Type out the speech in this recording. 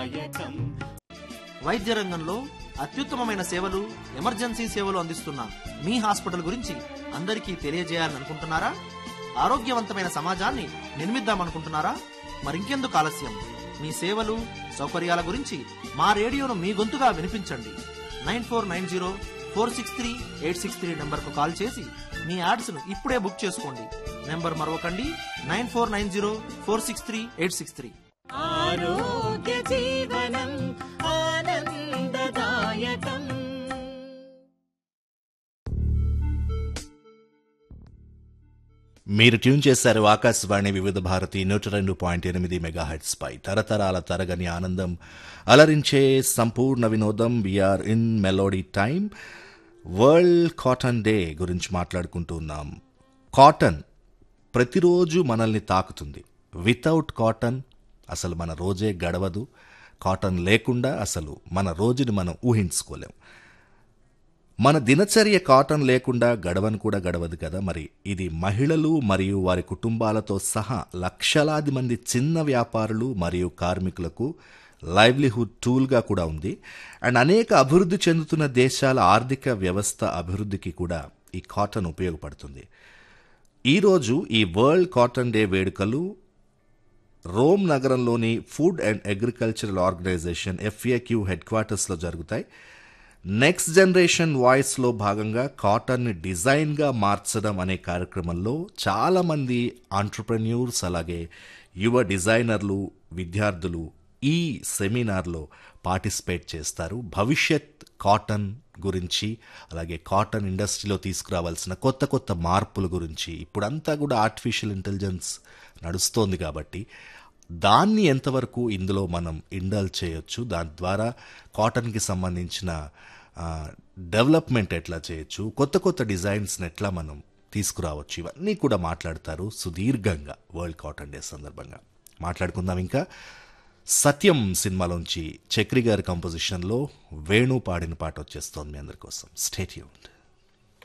ఆనందదాయకం వైద్య రంగంలో అత్యుత్తమమైన సేవలు ఎమర్జెన్సీ సేవలు అందిస్తున్న మీ హాస్పిటల్ గురించి అందరికీ తెలియజేయాలని అనుకుంటున్నారా ఆరోగ్యవంతమైన సమాజాన్ని నిర్మిద్దామనుకుంటున్నారా మరింకెందుకు ఆలస్యం మీ సేవలు సౌకర్యాల గురించి మా రేడియోను మీ గొంతుగా వినిపించండి nine four nine zero four six three eight six three నెంబర్కు కాల్ చేసి మీ యాడ్స్ను ఇప్పుడే బుక్ చేసుకోండి నెంబర్ మరొకండి nine four nine zero four six three eight six three ఆరోగ్య జీవనం ఆనందదాయకం మీరు ట్యూన్ చేశారు ఆకాశవాణి వివిధ భారతి నూట రెండు పాయింట్ ఎనిమిది మెగాహెట్స్ పై తరతరాల తరగని ఆనందం అలరించే సంపూర్ణ వినోదం we are in melody time world cotton day గురించి మాట్లాడుకుంటూ ఉన్నాం కాటన్ ప్రతిరోజు మనల్ని తాకుతుంది వితౌట్ కాటన్ అసలు మన రోజే గడవదు కాటన్ లేకుండా అసలు మన రోజుని మనం ఊహించుకోలేం మన దినచర్య కాటన్ లేకుండా గడవను కూడా గడవదు కదా మరి ఇది మహిళలు మరియు వారి కుటుంబాలతో సహా లక్షలాది మంది చిన్న వ్యాపారులు మరియు కార్మికులకు లైవ్లీహుడ్ టూల్గా కూడా ఉంది అండ్ అనేక అభివృద్ధి చెందుతున్న దేశాల ఆర్థిక వ్యవస్థ అభివృద్ధికి కూడా ఈ కాటన్ ఉపయోగపడుతుంది ఈరోజు ఈ వరల్డ్ కాటన్ డే వేడుకలు రోమ్ నగరంలోని food and agricultural organisation FAQ head క్వార్టర్స్లో జరుగుతాయి నెక్స్ట్ జనరేషన్ వాయిస్లో భాగంగా కాటన్ని డిజైన్గా మార్చడం అనే కార్యక్రమంలో చాలామంది ఆంటర్ప్రెన్యూర్స్ అలాగే యువ డిజైనర్లు విద్యార్థులు ఈ సెమినార్లో పార్టిసిపేట్ చేస్తారు భవిష్యత్ కాటన్ గురించి అలాగే కాటన్ ఇండస్ట్రీలో తీసుకురావాల్సిన కొత్త కొత్త మార్పుల గురించి ఇప్పుడంతా కూడా ఆర్టిఫిషియల్ ఇంటెలిజెన్స్ నడుస్తోంది కాబట్టి దాన్ని ఎంతవరకు ఇందులో మనం ఇండల్ చేయొచ్చు దాని ద్వారా కాటన్కి సంబంధించిన డెవలప్మెంట్ ఎట్లా చేయొచ్చు కొత్త కొత్త డిజైన్స్ని ఎట్లా మనం తీసుకురావచ్చు ఇవన్నీ కూడా మాట్లాడతారు సుదీర్ఘంగా వరల్డ్ కాటన్ డే సందర్భంగా మాట్లాడుకుందాం ఇంకా సత్యం సినిమాలోంచి చక్రి గారి కంపోజిషన్లో వేణు పాడిన పాట వచ్చేస్తోంది మీ అందరి కోసం స్టేట్యూన్డ్